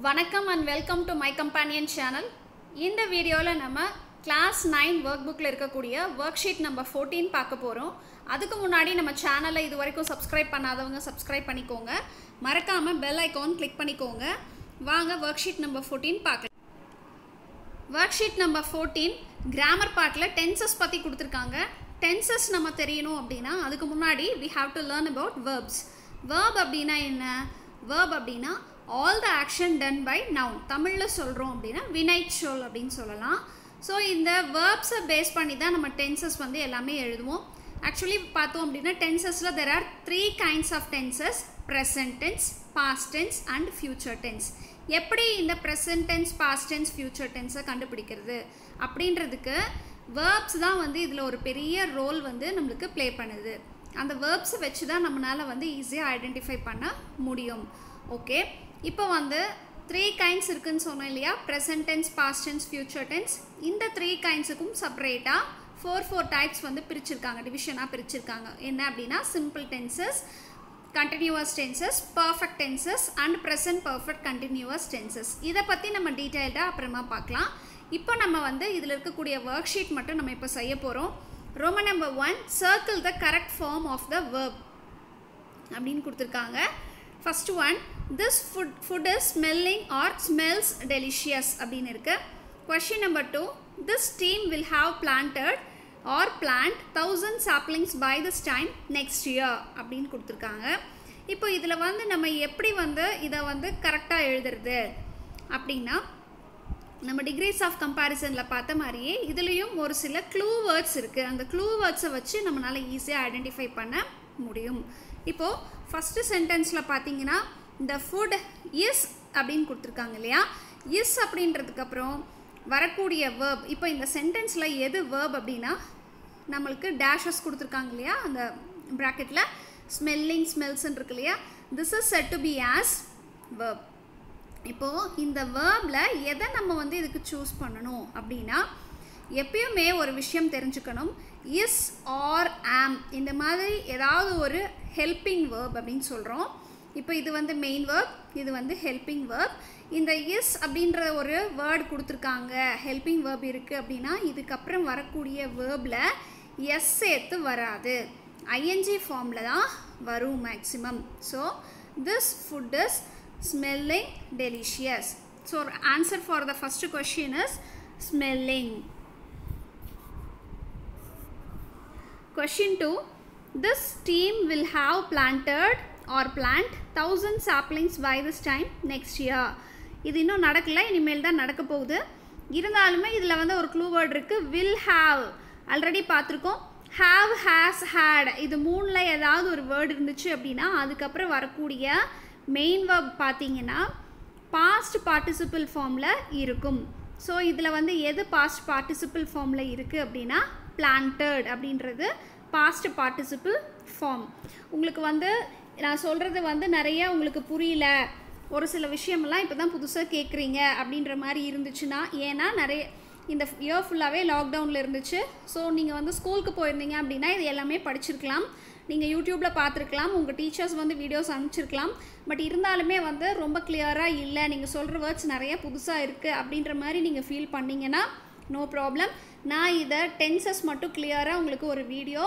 வணக்கம் and welcome to my companion channel இந்த வீடியோவில் நம்ம கிளாஸ் நைன் ஒர்க் புக்கில் இருக்கக்கூடிய ஒர்க் ஷீட் நம்பர் ஃபோர்டீன் பார்க்க போகிறோம் அதுக்கு முன்னாடி நம்ம சேனலை இது வரைக்கும் சப்ஸ்கிரைப் பண்ணாதவங்க சப்ஸ்கிரைப் பண்ணிக்கோங்க மறக்காமல் பெல் ஐக்கான் கிளிக் பண்ணிக்கோங்க வாங்க ஒர்க் ஷீட் நம்பர் ஃபோர்டீன் பார்க்கலாம் worksheet number fourteen grammar பார்ட்டில் டென்சஸ் பற்றி கொடுத்துருக்காங்க டென்சஸ் நம்ம தெரியணும் அப்படின்னா அதுக்கு முன்னாடி we have to learn about verbs verb அப்படின்னா என்ன வேர்ப் அப்படின்னா all the action done by noun தமிழில் சொல்கிறோம் அப்படின்னா வினைச் சொல் அப்படின்னு சொல்லலாம் ஸோ இந்த வேர்ப்ஸை பேஸ் பண்ணி தான் நம்ம டென்சஸ் வந்து எல்லாமே எழுதுவோம் ஆக்சுவலி பார்த்தோம் அப்படின்னா டென்சஸில் there are three kinds of tenses present tense past tense and future tense எப்படி இந்த present tense past tense future டென்ஸை கண்டுபிடிக்கிறது அப்படின்றதுக்கு வேர்ப்ஸ் தான் வந்து இதில் ஒரு பெரிய ரோல் வந்து நம்மளுக்கு ப்ளே பண்ணுது அந்த வேர்ப்ஸை வச்சு தான் நம்மளால் வந்து ஈஸியாக ஐடென்டிஃபை பண்ண முடியும் ஓகே இப்போ வந்து த்ரீ கைண்ட்ஸ் இருக்குன்னு சொன்னோம் இல்லையா present tense past tense future tense இந்த த்ரீ கைண்ட்ஸுக்கும் செப்பரேட்டாக ஃபோர் ஃபோர் டைப்ஸ் வந்து பிரிச்சிருக்காங்க டிவிஷனாக பிரிச்சிருக்காங்க என்ன அப்படின்னா simple tenses continuous tenses perfect tenses and present perfect continuous tenses இதை பற்றி நம்ம டீட்டெயில்டாக அப்புறமா பார்க்கலாம் இப்போ நம்ம வந்து இதில் இருக்கக்கூடிய ஒர்க் ஷீட் மட்டும் நம்ம இப்போ செய்ய போகிறோம் Roman number one circle the correct form of the verb அப்படின்னு கொடுத்துருக்காங்க first one this food food is smelling or smells delicious அப்படின்னு இருக்கு question number two this team will have planted or plant thousand saplings by this time next year அப்படின்னு கொடுத்துருக்காங்க இப்போ இதில் வந்து நம்ம எப்படி வந்து இதை வந்து கரெக்டாக எழுதுறது அப்படின்னா நம்ம டிகிரிஸ் ஆஃப் கம்பேரிசனில் பார்த்த மாதிரியே இதுலேயும் ஒரு சில க்ளூ வேர்ட்ஸ் இருக்குது அந்த க்ளூ வேர்ட்ஸை வச்சு நம்மளால் ஈஸியாக ஐடென்டிஃபை பண்ண முடியும் இப்போது ஃபஸ்ட்டு சென்டென்ஸில் பார்த்தீங்கன்னா இந்த ஃபுட் இஸ் அப்படின்னு கொடுத்துருக்காங்க இல்லையா இஸ் அப்படின்றதுக்கு அப்புறம் வரக்கூடிய வேர்ப் இப்போ இந்த சென்டென்ஸில் எது வேர்ப் அப்படின்னா நம்மளுக்கு டேஷஸ் கொடுத்துருக்காங்க இல்லையா அந்த ப்ராக்கெட்டில் ஸ்மெல்லிங் ஸ்மெல்ஸ்ன்னு இருக்கு இல்லையா this is said to be as verb இப்போது இந்த வேர்பில் எதை நம்ம வந்து இதுக்கு சூஸ் பண்ணணும் அப்படின்னா எப்பயுமே ஒரு விஷயம் தெரிஞ்சுக்கணும் இஸ் ஆர் ஆம் இந்த மாதிரி ஏதாவது ஒரு ஹெல்பிங் வேர்ப் அப்படின்னு சொல்கிறோம் இப்போ இது வந்து மெயின் வேர்ப் இது வந்து ஹெல்பிங் வேர்ப் இந்த இஸ் அப்படின்ற ஒரு வேர்டு கொடுத்துருக்காங்க ஹெல்பிங் வேர்ப் இருக்குது அப்படின்னா இதுக்கப்புறம் வரக்கூடிய வேர்பில் எஸ் சேர்த்து வராது ஐஎன்ஜி ஃபார்மில் தான் வரும் maximum so this food is smelling delicious so answer for the first question is smelling question 2 this team will have planted or plant 1000 saplings by this time next year இது இன்னும் நடக்கல இனிமேல் தான் நடக்க போகுது இருந்தாலுமே இதில் வந்து ஒரு க்ளூ வேர்ட் இருக்குது வில் ஹாவ் ஆல்ரெடி பார்த்துருக்கோம் ஹாவ் ஹேஸ் ஹேட் இது மூணில் ஏதாவது ஒரு வேர்டு இருந்துச்சு அப்படின்னா அதுக்கப்புறம் வரக்கூடிய மெயின் வேர்ப் பார்த்தீங்கன்னா பாஸ்ட் பார்ட்டிசிபிள் ஃபார்மில் இருக்கும் ஸோ இதில் வந்து எது பாஸ்ட் பார்ட்டிசிபிள் ஃபார்மில் இருக்குது அப்படின்னா பிளான்டட் அப்படின்றது பாஸ்ட் பார்ட்டிசிபிள் ஃபார்ம் உங்களுக்கு வந்து நான் சொல்கிறது வந்து நிறைய உங்களுக்கு புரியல ஒரு சில விஷயமெல்லாம் இப்போ தான் புதுசாக கேட்குறீங்க அப்படின்ற மாதிரி இருந்துச்சுன்னா ஏன்னா நிறைய இந்த இயர் ஃபுல்லாகவே லாக்டவுனில் இருந்துச்சு ஸோ நீங்கள் வந்து ஸ்கூலுக்கு போயிருந்தீங்க அப்படின்னா இது எல்லாமே படிச்சிருக்கலாம் நீங்கள் யூடியூப்பில் பார்த்துருக்கலாம் உங்கள் டீச்சர்ஸ் வந்து வீடியோஸ் அனுப்பிச்சிருக்கலாம் பட் இருந்தாலுமே வந்து ரொம்ப கிளியராக இல்லை நீங்கள் சொல்கிற வேர்ட்ஸ் நிறைய புதுசாக இருக்குது அப்படின்ற மாதிரி நீங்கள் ஃபீல் பண்ணிங்கன்னா நோ ப்ராப்ளம் நான் இதை டென்சஸ் மட்டும் கிளியராக உங்களுக்கு ஒரு வீடியோ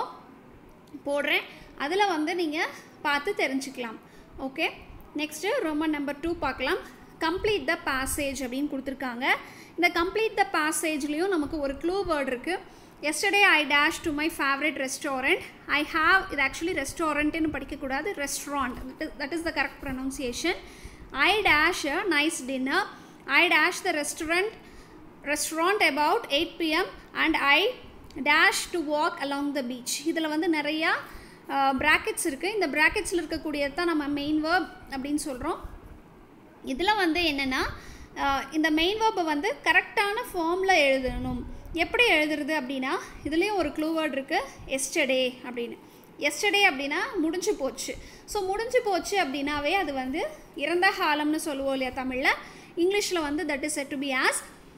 போடுறேன் அதில் வந்து நீங்கள் பார்த்து தெரிஞ்சுக்கலாம் okay next Roman number two பார்க்கலாம் கம்ப்ளீட் த பேசேஜ் அப்படின்னு கொடுத்துருக்காங்க இந்த கம்ப்ளீட் த பேசேஜ்லேயும் நமக்கு ஒரு க்ளூ வேர்ட் இருக்குது yesterday I dash to my favourite restaurant I have இது ஆக்சுவலி ரெஸ்டாரண்ட்டுன்னு படிக்கக்கூடாது restaurant that is the correct pronunciation I dash a nice dinner I dash the restaurant restaurant about eight PM and I dash to walk along the beach இதில் வந்து நிறையா brackets இருக்குது இந்த ப்ராக்கெட்ஸில் இருக்கக்கூடியது தான் நம்ம மெயின் வேர்ப் அப்படின்னு சொல்கிறோம் இதில் வந்து என்னென்னா இந்த மெயின் வேர்பை வந்து கரெக்டான ஃபார்மில் எழுதணும் எப்படி எழுதுறது அப்படின்னா இதுலேயும் ஒரு க்ளூ வேர்ட் இருக்குது எஸ்டர்டே அப்படின்னு எஸ்டர்டே அப்படின்னா முடிஞ்சு போச்சு ஸோ முடிஞ்சு போச்சு அப்படின்னாவே அது வந்து இறந்த காலம்னு சொல்லுவோம் இல்லையா தமிழில் இங்கிலீஷில் வந்து that is said to be as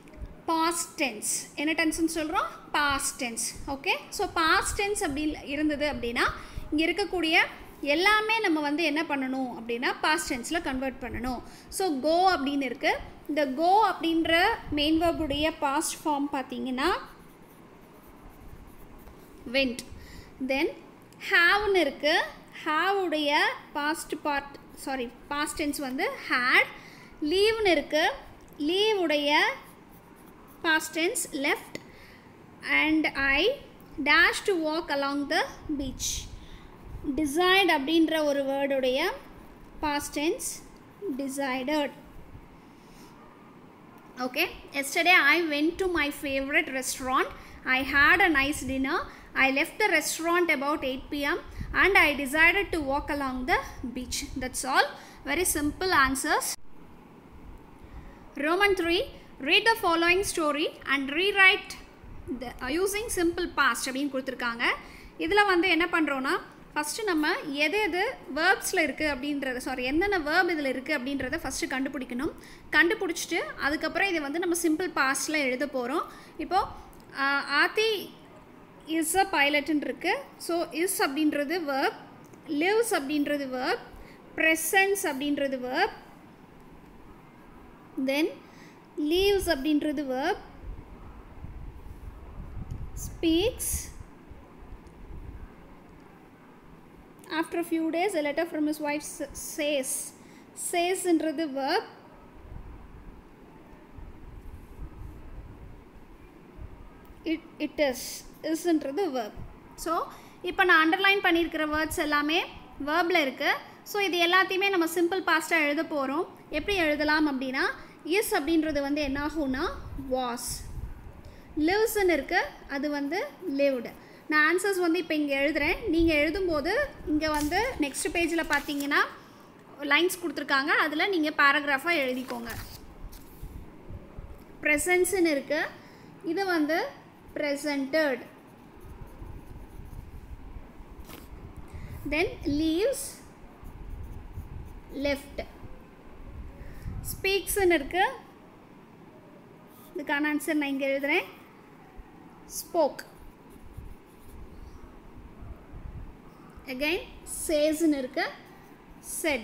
past tense என்ன டென்ஸ்னு சொல்கிறோம் past tense okay so past tense அப்படி இருந்தது அப்படின்னா இங்கே இருக்கக்கூடிய எல்லாமே நம்ம வந்து என்ன பண்ணணும் அப்படின்னா பாஸ்ட் டென்ஸில் கன்வெர்ட் பண்ணணும் ஸோ கோ அப்படின்னு இருக்குது இந்த கோ அப்படின்ற மெயின் வேர்புடைய பாஸ்ட் ஃபார்ம் பார்த்தீங்கன்னா வெண்ட் தென் ஹாவ்னு இருக்குது ஹாவுடைய past part sorry past tense வந்து ஹேட் லீவ்னு இருக்குது லீவுடைய past tense left and I dash to walk along the beach decide அப்படின்ற ஒரு வேர்டுடைய past tense decided okay yesterday i went to my favorite restaurant i had a nice dinner i left the restaurant about 8 pm and i decided to walk along the beach that's all very simple answers roman 3 read the following story and rewrite the uh, using simple past அப்படின்னு கொடுத்துருக்காங்க இதில் வந்து என்ன பண்ணுறோன்னா first நம்ம எது எது வேர்ப்ஸில் இருக்குது அப்படின்றத சாரி என்னென்ன வேர்ப் இதில் இருக்குது அப்படின்றத ஃபஸ்ட்டு கண்டுபிடிக்கணும் கண்டுபிடிச்சிட்டு அதுக்கப்புறம் இதை வந்து நம்ம சிம்பிள் பாஸ்டில் எழுத போகிறோம் இப்போது ஆத்தி இஸ் அ பைலட்டுன்னு இருக்குது ஸோ இஸ் அப்படின்றது வேர்ப் லிவ்ஸ் அப்படின்றது வேர்ப் ப்ரெசன்ஸ் அப்படின்றது வேர்ப் தென் லீவ்ஸ் அப்படின்றது verb speaks after a few days a letter from his wife s- says says என்றது verb it it is is என்றது verb ஸோ இப்போ நான் அண்டர்லைன் பண்ணியிருக்கிற words எல்லாமே வேர்பில் இருக்குது ஸோ இது எல்லாத்தையுமே நம்ம சிம்பிள் பாஸ்ட்டாக எழுத போகிறோம் எப்படி எழுதலாம் அப்படின்னா இஸ் அப்படின்றது வந்து என்ன ஆகும்னா வாஸ் லிவ்ஸ்ன்னு இருக்குது அது வந்து லிவ்டு நான் ஆன்சர்ஸ் வந்து இப்போ இங்கே எழுதுகிறேன் நீங்கள் எழுதும்போது இங்கே வந்து நெக்ஸ்ட் பேஜில் பார்த்தீங்கன்னா லைன்ஸ் கொடுத்துருக்காங்க அதில் நீங்கள் பேராகிராஃபாக எழுதிக்கோங்க ப்ரெசன்ஸ்ன்னு இருக்குது இது வந்து ப்ரெசன்டட் தென் லீவ்ஸ் லெஃப்ட் ஸ்பீக்ஸ்ன்னு இருக்குது இதுக்கான ஆன்சர் நான் இங்கே எழுதுகிறேன் ஸ்போக் again says னு இருக்கு said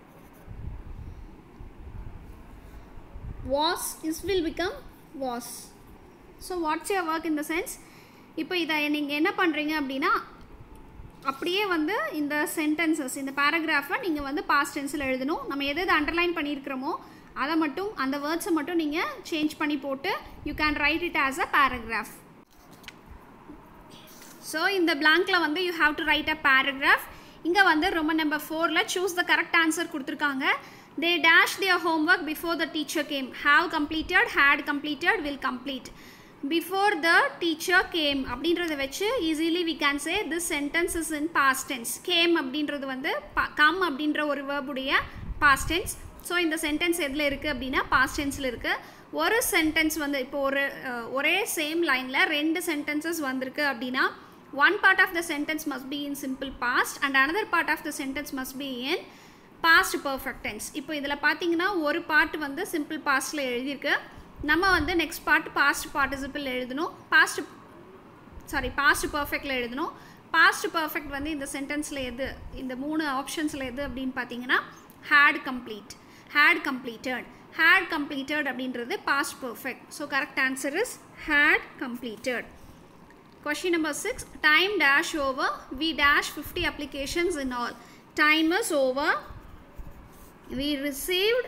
was is will become was so what's your work in the sense இப்போ இதை நீங்கள் என்ன பண்ணுறீங்க அப்படின்னா அப்படியே வந்து இந்த சென்டென்சஸ் இந்த பேராகிராஃபை நீங்கள் வந்து பாஸ்ட் டென்ஸில் எழுதணும் நம்ம எது எது அண்டர்லைன் பண்ணியிருக்கிறோமோ அதை மட்டும் அந்த வேர்ட்ஸை மட்டும் நீங்கள் சேஞ்ச் பண்ணி போட்டு you can write it as a paragraph so இந்த பிளாங்க்ல வந்து you have to write a paragraph இங்கே வந்து ரொம்ப நம்பர் ஃபோரில் சூஸ் த கரெக்ட் ஆன்சர் கொடுத்துருக்காங்க they dash their homework before the teacher came have completed had completed will complete before the teacher came அப்படின்றத வச்சு easily we can say this sentence is in past tense came அப்படின்றது வந்து come அப்படின்ற ஒரு வேர்புடைய past tense so இந்த sentence எதில் இருக்குது அப்படின்னா பாஸ்ட் டென்ஸில் இருக்குது ஒரு சென்டென்ஸ் வந்து இப்போ ஒரு அஹ், ஒரே சேம் லைனில் ரெண்டு சென்டென்சஸ் வந்திருக்கு அப்படின்னா one part of the sentence must be in simple past and another part of the sentence must be in past perfect tense இப்போ இதில் பார்த்தீங்கன்னா ஒரு பார்ட் வந்து சிம்பிள் பாஸ்டில் எழுதியிருக்கு நம்ம வந்து நெக்ஸ்ட் பார்ட் பாஸ்ட் பார்ட்டிசிபிள் எழுதணும் பாஸ்ட் சாரி பாஸ்ட் பர்ஃபெக்டில் எழுதணும் பாஸ்ட் பர்ஃபெக்ட் வந்து இந்த சென்டென்ஸில் எது இந்த மூணு ஆப்ஷன்ஸில் எது அப்படின்னு பார்த்தீங்கன்னா had complete had completed had completed அப்படின்றது past perfect so correct answer is had completed Question number 6. Time dash over. We dash 50 applications in all. Time is over. We received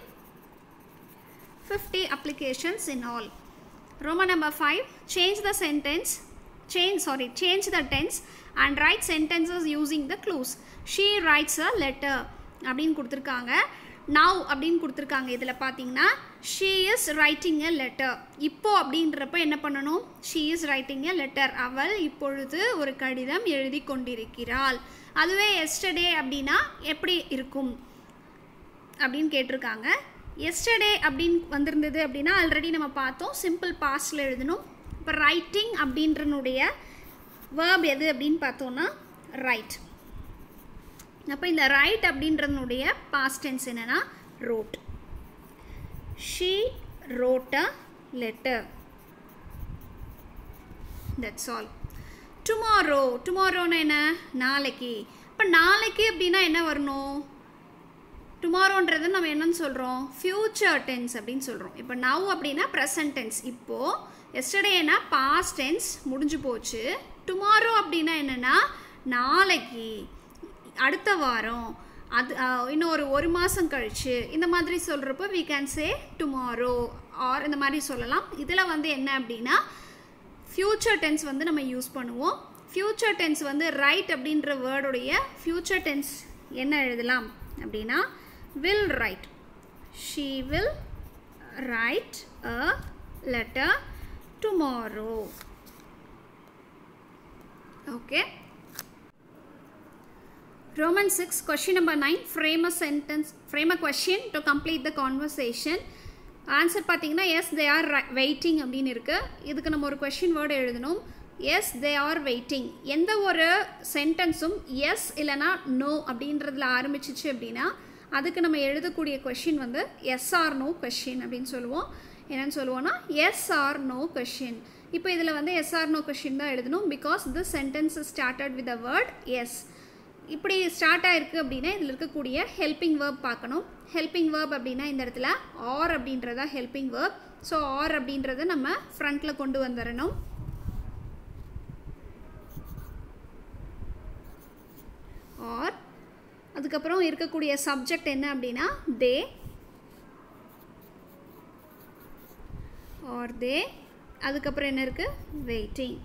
50 applications in all. Roman number 5. Change the sentence. Change, sorry, change the tense and write sentences using the clues. She writes a letter. அப்படின்னு கொடுத்துருக்காங்க now அப்படின்னு கொடுத்துருக்காங்க இதில் பார்த்தீங்கன்னா she is writing a letter இப்போ அப்படின்றப்ப என்ன பண்ணணும் she is writing a letter அவள் இப்பொழுது ஒரு கடிதம் எழுதி கொண்டிருக்கிறாள் அதுவே எஸ்டர்டே அப்படின்னா எப்படி இருக்கும் அப்படின்னு கேட்டிருக்காங்க எஸ்டர்டே அப்படின்னு வந்திருந்தது அப்படின்னா ஆல்ரெடி நம்ம பார்த்தோம் சிம்பிள் பாஸ்டில் எழுதணும் இப்போ ரைட்டிங் அப்படின்றனுடைய வேர்ப் எது அப்படின்னு பார்த்தோன்னா ரைட் அப்போ இந்த ரைட் அப்படின்றனுடைய பாஸ்ட் டென்ஸ் என்னன்னா wrote she wrote a letter that's all tomorrow டுமாரோன்னு என்ன நாளைக்கு இப்போ அப்போ நாளைக்கு அப்படின்னா என்ன வரணும் டுமாரோன்றது நம்ம என்னன்னு சொல்கிறோம் ஃப்யூச்சர் டென்ஸ் அப்படின்னு சொல்கிறோம் இப்போ நவ் அப்படின்னா ப்ரெசன்ட் டென்ஸ் இப்போது எஸ்டர்டேனா பாஸ்ட் டென்ஸ் முடிஞ்சு போச்சு டுமாரோ அப்படின்னா என்னென்னா நாளைக்கு அடுத்த வாரம் அது அஹ், இன்னும் ஒரு ஒரு மாதம் கழிச்சு இந்த மாதிரி சொல்கிறப்போ we can say tomorrow or இந்த மாதிரி சொல்லலாம் இதில் வந்து என்ன அப்படின்னா ஃப்யூச்சர் டென்ஸ் வந்து நம்ம யூஸ் பண்ணுவோம் ஃப்யூச்சர் டென்ஸ் வந்து ரைட் அப்படின்ற வேர்டுடைய ஃப்யூச்சர் டென்ஸ் என்ன எழுதலாம் அப்படின்னா will write she will write a letter tomorrow okay Roman 6, question number 9, frame a sentence, frame a question to complete the conversation. Answer பார்த்தீங்கன்னா yes they are waiting அப்படின்னு இருக்கு இதுக்கு நம்ம ஒரு கொஷின் வேர்டு எழுதணும் எஸ் தே ஆர் வெயிட்டிங் எந்த ஒரு சென்டென்ஸும் S இல்லைனா நோ அப்படின்றதுல ஆரம்பிச்சிச்சு அப்படின்னா அதுக்கு நம்ம எழுதக்கூடிய கொஷின் வந்து எஸ் ஆர் நோ கொஷின் அப்படின்னு சொல்லுவோம் என்னன்னு சொல்லுவோம்னா எஸ் ஆர் நோ கொஷின் இப்போ இதில் வந்து எஸ் ஆர் நோ கொஷின் தான் எழுதணும் because this sentence started with a word yes இப்படி ஸ்டார்ட் ஆயிருக்கு அப்படின்னா இதில் இருக்கக்கூடிய ஹெல்பிங் வேர்ப் பார்க்கணும் ஹெல்பிங் வேர்ப் அப்படின்னா இந்த இடத்துல ஆர் அப்படின்றதா ஹெல்பிங் வேர்ப் ஸோ ஆர் அப்படின்றத நம்ம ஃப்ரண்ட்டில் கொண்டு வந்துடணும் ஆர் அதுக்கப்புறம் இருக்கக்கூடிய சப்ஜெக்ட் என்ன அப்படின்னா தே ஆர் தே அதுக்கப்புறம் என்ன இருக்குது வெயிட்டிங்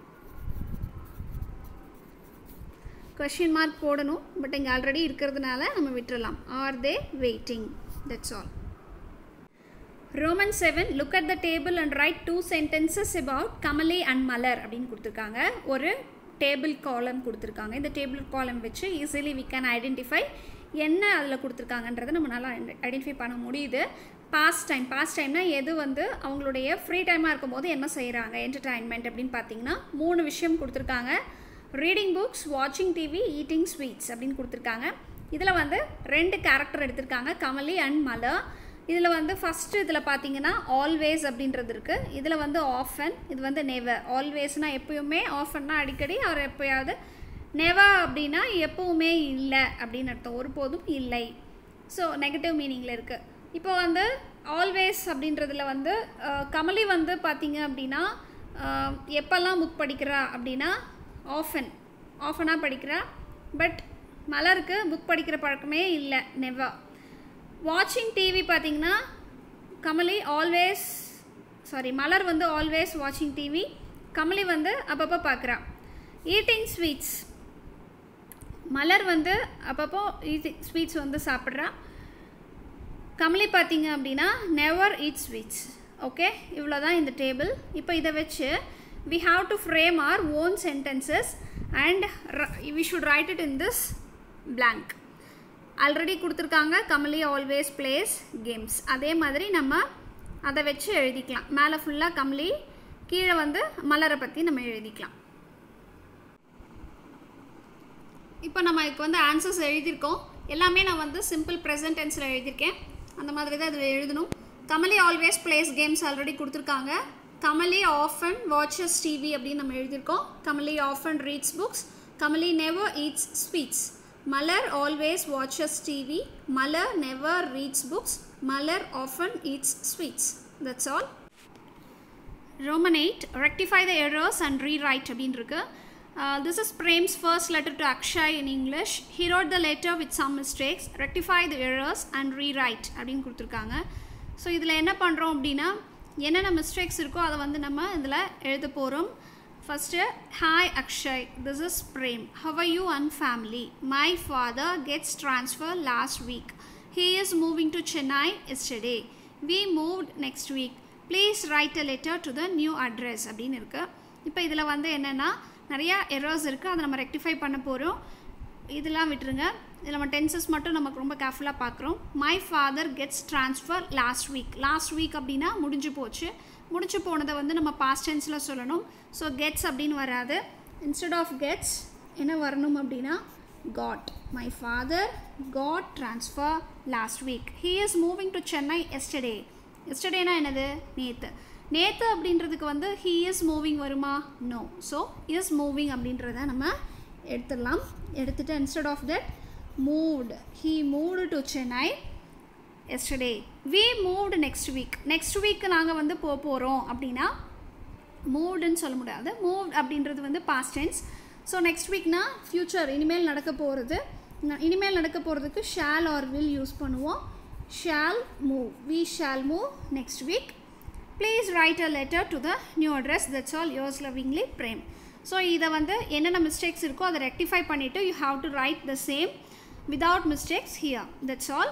கொஷின் மார்க் போடணும் பட் இங்கே ஆல்ரெடி இருக்கிறதுனால நம்ம விட்டுறலாம் are they waiting that's all Roman seven look at the table and write two sentences about Kamali and Malar அப்படின்னு கொடுத்துருக்காங்க ஒரு டேபிள் காலம் கொடுத்துருக்காங்க இந்த டேபிள் காலம் வச்சு ஈஸிலி வி கேன் ஐடென்டிஃபை என்ன அதில் கொடுத்துருக்காங்கன்றதை நம்ம நல்லா ஐடென்டிஃபை பண்ண முடியுது பாஸ்ட் டைம் பாஸ்ட் டைம்னா எது வந்து அவங்களுடைய ஃப்ரீ டைமாக இருக்கும்போது என்ன செய்கிறாங்க என்டர்டைன்மெண்ட் அப்படின்னு பார்த்தீங்கன்னா மூணு விஷயம் கொடுத்துருக்காங்க ரீடிங் புக்ஸ் வாட்சிங் டிவி ஈட்டிங் ஸ்வீட்ஸ் அப்படின்னு கொடுத்துருக்காங்க இதில் வந்து ரெண்டு கேரக்டர் எடுத்திருக்காங்க கமலி அண்ட் மலர் இதில் வந்து ஃபஸ்ட்டு இதில் பார்த்தீங்கன்னா ஆல்வேஸ் அப்படின்றது இருக்குது இதில் வந்து ஆஃபன் இது வந்து நெவர் ஆல்வேஸ்னால் எப்பயுமே ஆஃபன்னா அடிக்கடி அவர் எப்போயாவது நெவர் அப்படின்னா எப்பவுமே இல்லை அப்படின்னு அர்த்தம் ஒருபோதும் இல்லை ஸோ நெகட்டிவ் மீனிங்கில் இருக்குது இப்போ வந்து ஆல்வேஸ் அப்படின்றதுல வந்து அஹ், கமலி வந்து பார்த்தீங்க அப்படின்னா அஹ், எப்போல்லாம் புக் படிக்கிறா அப்படின்னா ஆஃபன் ஆஃபனாக படிக்கிறா பட் மலருக்கு புக் படிக்கிற பழக்கமே இல்லை நெவா வாட்சிங் டிவி பார்த்தீங்கன்னா கமலி ஆல்வேஸ் சாரி மலர் வந்து ஆல்வேஸ் வாட்சிங் டிவி கமலி வந்து அப்பப்போ பார்க்குறா ஈட்டிங் ஸ்வீட்ஸ் மலர் வந்து அப்பப்போ ஈட்டிங் ஸ்வீட்ஸ் வந்து சாப்பிட்றா கமலி பார்த்தீங்க அப்படின்னா நெவர் eat ஸ்வீட்ஸ் ஓகே இவ்வளோ தான் இந்த டேபிள் இப்போ இதை வச்சு we have to frame our own sentences and ri- we should write it in this blank already கொடுத்துருக்காங்க கமலி ஆல்வேஸ் பிளேஸ் கேம்ஸ் அதே மாதிரி நம்ம அதை வச்சு எழுதிக்கலாம் மேலே ஃபுல்லாக கமலி கீழே வந்து மலரை பற்றி நம்ம எழுதிக்கலாம் இப்போ நம்ம இதுக்கு வந்து ஆன்சர்ஸ் எழுதியிருக்கோம் எல்லாமே நான் வந்து சிம்பிள் ப்ரெசன்ட் டென்ஸில் எழுதியிருக்கேன் அந்த மாதிரி தான் இதில் எழுதணும் Kamali always plays games already கொடுத்துருக்காங்க கமலி ஆஃபன் வாட்சஸ் டிவி அப்படின்னு நம்ம எழுதியிருக்கோம் Kamali often reads books Kamali never eats sweets Malar always watches TV Malar never reads books Malar often eats sweets that's all Roman 8, rectify the errors and rewrite அப்படின்னு இருக்கு Uh, this is Prem's first letter to Akshay in English. He wrote the letter with some mistakes. Rectify the errors and rewrite அப்படின்னு கொடுத்துருக்காங்க so இதில் என்ன பண்ணுறோம் அப்படின்னா என்னென்ன mistakes இருக்கோ அதை வந்து நம்ம இதில் எழுத போகிறோம் first hi Akshay this is Prem how you and family my father gets transfer last week he is moving to Chennai yesterday we moved next week please write a letter to the new address அப்படின்னு இருக்குது இப்போ இதில் வந்து என்னென்னா நிறையா errors இருக்குது அதை நம்ம ரெக்டிஃபை பண்ண போகிறோம் இதெல்லாம் விட்டுருங்க இதில் நம்ம டென்சஸ் மட்டும் நமக்கு ரொம்ப கேர்ஃபுல்லாக பார்க்குறோம் my father gets transfer last week last week அப்படின்னா முடிஞ்சு போச்சு முடிஞ்சு போனதை வந்து நம்ம பாஸ்ட் டென்ஸில் சொல்லணும் ஸோ கெட்ஸ் அப்படின்னு வராது இன்ஸ்டெட் ஆஃப் கெட்ஸ் என்ன வரணும் அப்படின்னா got my father got transfer last week he is moving to Chennai yesterday எஸ்டர்டேனா என்னது நேற்று நேற்று அப்படின்றதுக்கு வந்து ஹீ இஸ் மூவிங் வருமா நோ ஸோ இஸ் மூவிங் அப்படின்றத நம்ம எடுத்துடலாம் எடுத்துட்டு instead of that moved he moved to Chennai yesterday we moved next week next week நாங்கள் வந்து போக போகிறோம் அப்படின்னா மூவ்டுன்னு சொல்ல முடியாது மூவ் அப்படின்றது வந்து பாஸ்ட் டென்ஸ் ஸோ நெக்ஸ்ட் வீக்னா ஃப்யூச்சர் இனிமேல் நடக்க போகிறது இனிமேல் நடக்க போகிறதுக்கு ஷால் ஆர் வில் யூஸ் பண்ணுவோம் shall move we shall move next week please write a letter to the new address that's all yours lovingly Prem so இதை வந்து என்னென்ன மிஸ்டேக்ஸ் இருக்கோ அதை ரெக்டிஃபை பண்ணிவிட்டு you have to write the same without mistakes here that's all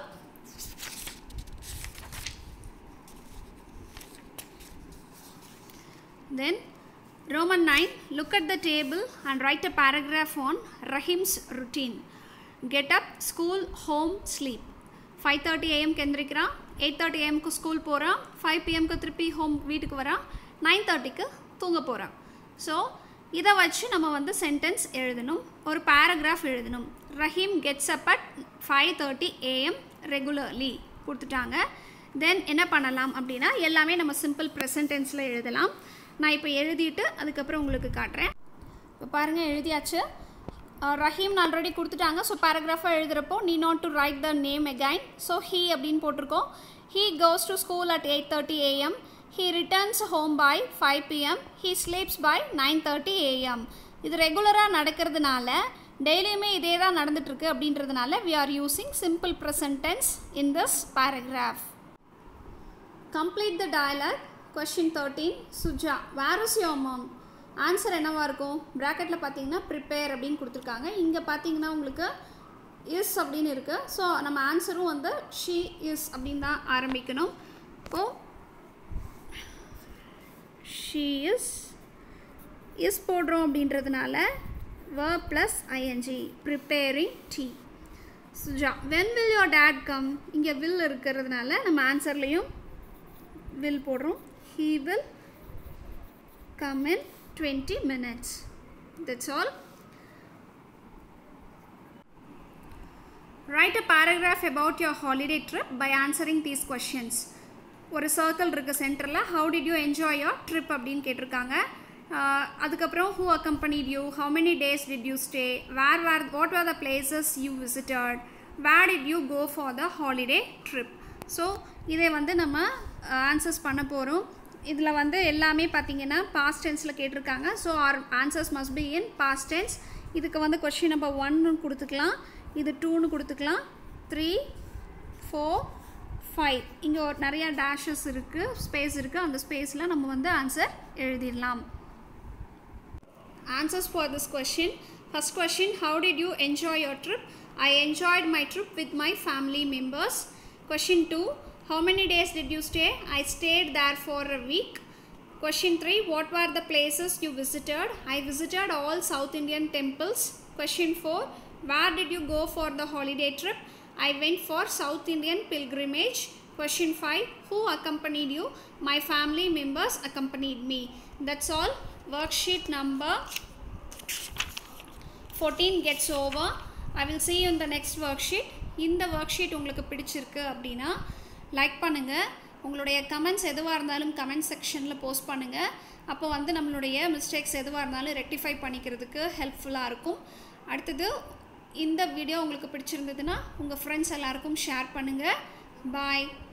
Then Roman 9 look at the table and write a paragraph on Rahim's routine. Get up, school, home, sleep. 5:30 ஏஎம்க்கு எந்திரிக்கிறான் eight thirty ஏஎம்க்கு school போகிறான் five பிஎம்க்கு திருப்பி home வீட்டுக்கு வரான் nine தேர்ட்டிக்கு தூங்க போகிறான் ஸோ இதை வச்சு நம்ம வந்து சென்டென்ஸ் எழுதணும் ஒரு பேராகிராஃப் எழுதணும் Rahim gets up at five thirty AM regularly கொடுத்துட்டாங்க தென் என்ன பண்ணலாம் அப்படின்னா எல்லாமே நம்ம சிம்பிள் ப்ரெசன்ட் டென்ஸில் எழுதலாம் நான் இப்போ எழுதிட்டு அதுக்கப்புறம் உங்களுக்கு காட்டுறேன் இப்போ பாருங்கள் எழுதியாச்சு ரஹீம் ஆல்ரெடி கொடுத்துட்டாங்க ஸோ பேராகிராஃபாக எழுதுகிறப்போ need not to write the name again so he அப்படின்னு போட்டிருக்கோம் he goes to school at eight thirty AM he returns home by five PM he sleeps by nine thirty AM இது ரெகுலராக நடக்கிறதுனால டெய்லியுமே இதே தான் நடந்துட்டுருக்கு அப்படின்றதுனால we are using simple present tense in this paragraph complete the dialogue question thirteen Suja where is your mom answer என்னவாக இருக்கும் ப்ராக்கெட்டில் பார்த்தீங்கன்னா ப்ரிப்பேர் அப்படின்னு கொடுத்துருக்காங்க இங்கே பார்த்தீங்கன்னா உங்களுக்கு இஸ் அப்படின்னு இருக்குது ஸோ நம்ம ஆன்சரும் வந்து ஷீ இஸ் அப்படின்னு தான் ஆரம்பிக்கணும் இப்போது ஷீ இஸ் இஸ் போடுறோம் அப்படின்றதுனால வ plus ING preparing tea Suja when will your dad come இங்கே வில் இருக்கிறதுனால நம்ம ஆன்சர்லேயும் வில் போடுறோம் he will come in 20 minutes that's all write a paragraph about your holiday trip by answering these questions ஒரு circle இருக்குது சென்டரில் how did you enjoy your trip அப்படின்னு கேட்டிருக்காங்க அதுக்கப்புறம் who accompanied you how many days did you stay where where what are the places you visited where did you go for the holiday trip so இதை வந்து நம்ம answers பண்ண போகிறோம் இதில் வந்து எல்லாமே பார்த்தீங்கன்னா பாஸ்ட் டென்ஸில் கேட்டிருக்காங்க so our answers must be in past tense இதுக்கு வந்து கொஷின் நம்பர் ஒன்னு கொடுத்துக்கலாம் இது டூன்னு கொடுத்துக்கலாம் த்ரீ ஃபோர் ஃபைவ் இங்கே ஒரு நிறையா டேஷஸ் இருக்குது ஸ்பேஸ் இருக்குது அந்த ஸ்பேஸில் நம்ம வந்து ஆன்சர் எழுதிடலாம் answers for this question first question how did you enjoy your trip I enjoyed my trip with my family members question two How many days did you stay? I stayed there for a week. Question 3 What were the places you visited? I visited all South Indian temples. Question 4 Where did you go for the holiday trip? I went for South Indian pilgrimage. Question 5 Who accompanied you? My family members accompanied me. That's all. Worksheet number 14 gets over. I will see you in the next worksheet. இந்த worksheet உங்களுக்கு பிடிச்சிருக்கு அப்படின்னா like பண்ணுங்கள் உங்களுடைய comments எதுவாக இருந்தாலும் comment செக்ஷனில் post பண்ணுங்கள் அப்போ வந்து நம்மளுடைய மிஸ்டேக்ஸ் எதுவாக இருந்தாலும் ரெக்டிஃபை பண்ணிக்கிறதுக்கு ஹெல்ப்ஃபுல்லாக இருக்கும் அடுத்தது இந்த வீடியோ உங்களுக்கு பிடிச்சிருந்ததுன்னா உங்கள் ஃப்ரெண்ட்ஸ் எல்லாருக்கும் ஷேர் பண்ணுங்கள் பாய்